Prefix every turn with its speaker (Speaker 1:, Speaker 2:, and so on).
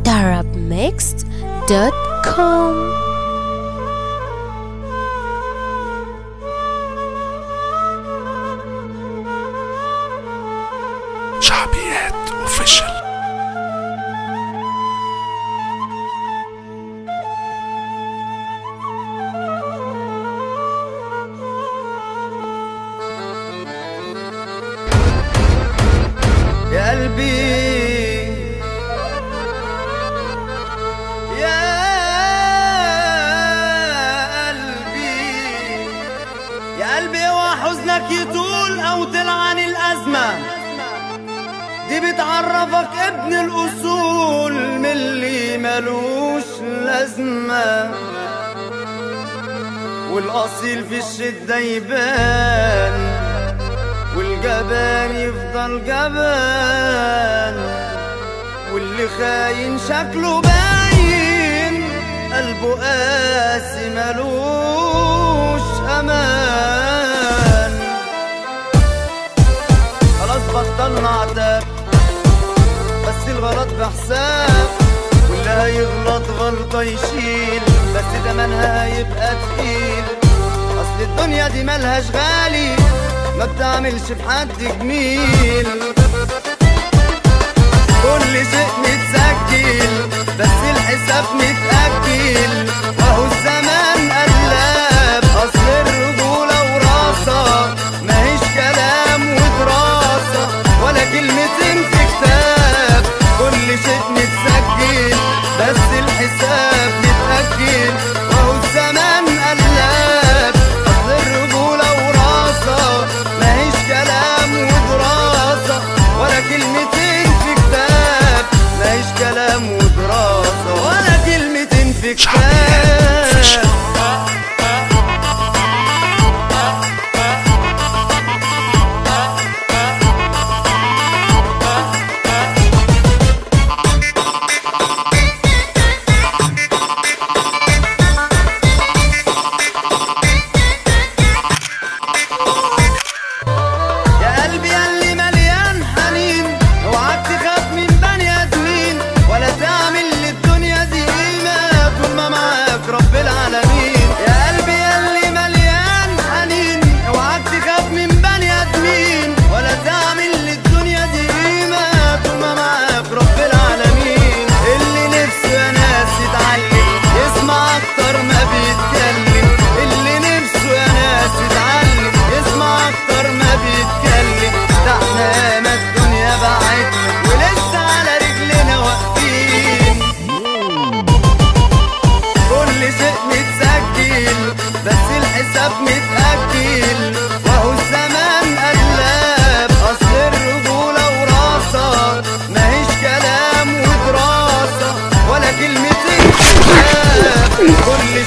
Speaker 1: darabmixed.com
Speaker 2: شعبيات اوفيشال
Speaker 3: يا قلبي يا قلبي يا قلبي اوعى حزنك يطول او تلعن الازمه دي بتعرفك ابن الاصول من اللي ملوش لازمه والاصيل في الشده يبان والجبان يفضل جبان واللي خاين شكله باين قلبه قاسي ملوش امان خلاص بطلنا عتاب بس الغلط بحساب واللي هيغلط غلطة يشيل بس تمنها هيبقى تقيل اصل الدنيا دي ملهاش غالي ما بتعملش في حد جميل كل شيء متسجل بس الحساب متأجل اهو الزمان قلاب اصل الرجولة وراسة ماهيش كلام ودراسة ولا كلمتين في كتاب كل شيء متسجل بس الحساب متأجل وهو الزمان قلاب اصل الرجولة وراسة ماهيش كلام ودراسة ولا كلمتين في كتاب ماهيش كلام ودراسة ولا كلمتين في
Speaker 2: شعبيات اوفيشال
Speaker 3: كتاب يا قلبي ياللي مليان حنين اوعاك تخاف من بني ادمين ولا تعمل للدنيا دي قيمه طول ما معاك رب العالمين يا قلبي ياللي مليان حنين اوعاك تخاف من بني ادمين ولا تعمل للدنيا دي قيمه طول ما معاك رب العالمين اللي نفسه يا ناس يتعلم يسمع اكتر ما بيتكلم اللي نفسه يا ناس يتعلم يسمع اكتر ما بيتكلم ده احنا ياما الدنيا بعتنا ولسه على رجلنا واقفين كل شيء متسجل بس الحساب متأجل وهو الزمان قلاب أصل الرجولة وراسة ماهيش كلام ودراسة ولا كلمتين كتاب كل